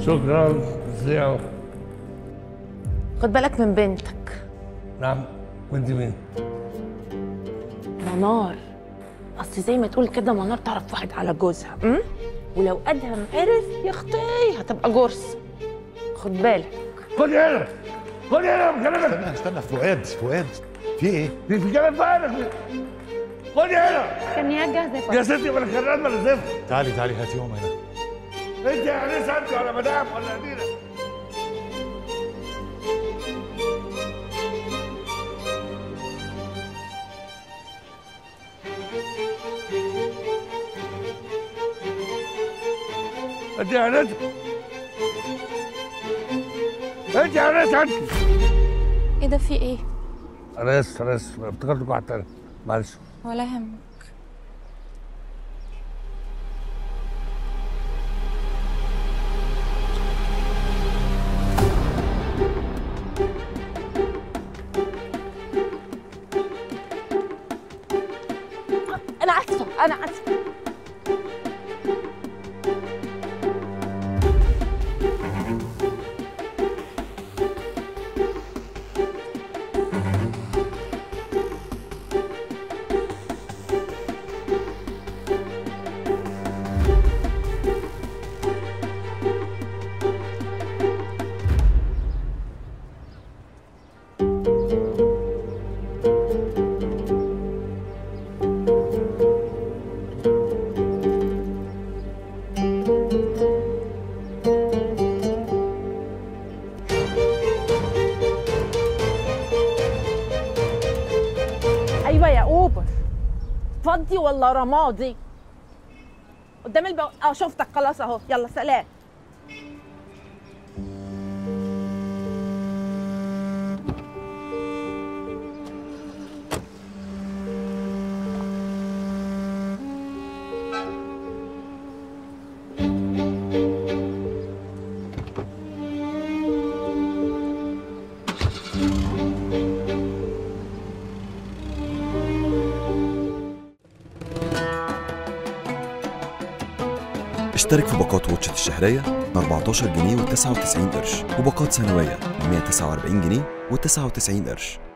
شكرا زياو خد بالك من بنتك نعم وانت مين؟ منار اصل زي ما تقول كده منار تعرف واحد على جوزها م? ولو ادهم عرف يا اختي هتبقى جرس خد بالك خدي هنا خدي هنا بكلمك استنى استنى فؤاد فؤاد في ايه؟ دي بتتكلم بالك خدي هنا كان جاهزه يا فندم يا ستي ما انا خران ما انا زفت تعالي تعالي هاتي يوم هنا انت يا انسه انت ولا مدام ولا اميره انت يا انسه انت يا انسه انت ايه ده في ايه انا اسف انا اسف افتكرتك واحد تاني معلش ولا يهمك انا اسفه انا اسفه ايوه يا اوبر فضي ولا رمادي قدام البو... اه شفتك خلاص اهو يلا سلام اشترك في باقات واتشت الشهرية ب 14 جنيه و99 قرش وباقات سنوية ب 149 جنيه و99 قرش